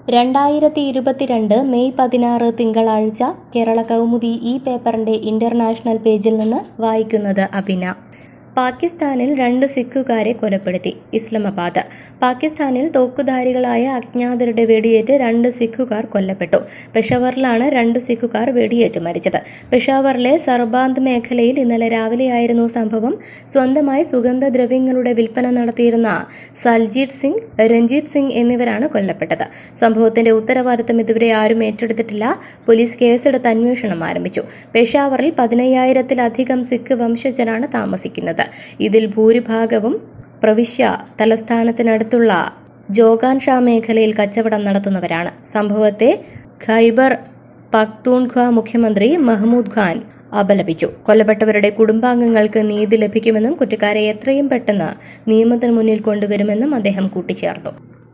രണ്ടായിരത്തി ഇരുപത്തിരണ്ട് മെയ് പതിനാറ് തിങ്കളാഴ്ച കേരള കൗമുദി ഈ പേപ്പറിന്റെ ഇന്റർനാഷണൽ പേജിൽ നിന്ന് വായിക്കുന്നത് അഭിന പാകിസ്ഥാനിൽ രണ്ട് സിഖുകാരെ കൊലപ്പെടുത്തി ഇസ്ലാമാബാദ് പാകിസ്ഥാനിൽ തോക്കുധാരികളായ അജ്ഞാതരുടെ വെടിയേറ്റ് രണ്ട് സിഖുകാർ കൊല്ലപ്പെട്ടു പെഷവറിലാണ് രണ്ട് സിഖുകാർ വെടിയേറ്റ് മരിച്ചത് പെഷാവറിലെ സർബാന്ത് മേഖലയിൽ ഇന്നലെ രാവിലെയായിരുന്നു സംഭവം സ്വന്തമായി സുഗന്ധദ്രവ്യങ്ങളുടെ വിൽപ്പന നടത്തിയിരുന്ന സൽജീത് സിംഗ് രഞ്ജിത് സിംഗ് എന്നിവരാണ് കൊല്ലപ്പെട്ടത് സംഭവത്തിന്റെ ഉത്തരവാദിത്തം ഇതുവരെ ആരും ഏറ്റെടുത്തിട്ടില്ല പോലീസ് കേസെടുത്ത് അന്വേഷണം ആരംഭിച്ചു പെഷാവറിൽ പതിനയ്യായിരത്തിലധികം സിഖ് വംശജരാണ് താമസിക്കുന്നത് ഇതിൽ ഭൂരിഭാഗവും പ്രവിശ്യ തലസ്ഥാനത്തിനടുത്തുള്ള ജോഗാൻ ഷാ മേഖലയിൽ കച്ചവടം നടത്തുന്നവരാണ് സംഭവത്തെ ഖൈബർ പക്തൂൺഖ്വ മുഖ്യമന്ത്രി മഹ്മൂദ് ഖാൻ അപലപിച്ചു കൊല്ലപ്പെട്ടവരുടെ കുടുംബാംഗങ്ങൾക്ക് നീതി ലഭിക്കുമെന്നും കുറ്റക്കാരെ എത്രയും പെട്ടെന്ന് നിയമത്തിന് മുന്നിൽ കൊണ്ടുവരുമെന്നും അദ്ദേഹം കൂട്ടിച്ചേർത്തു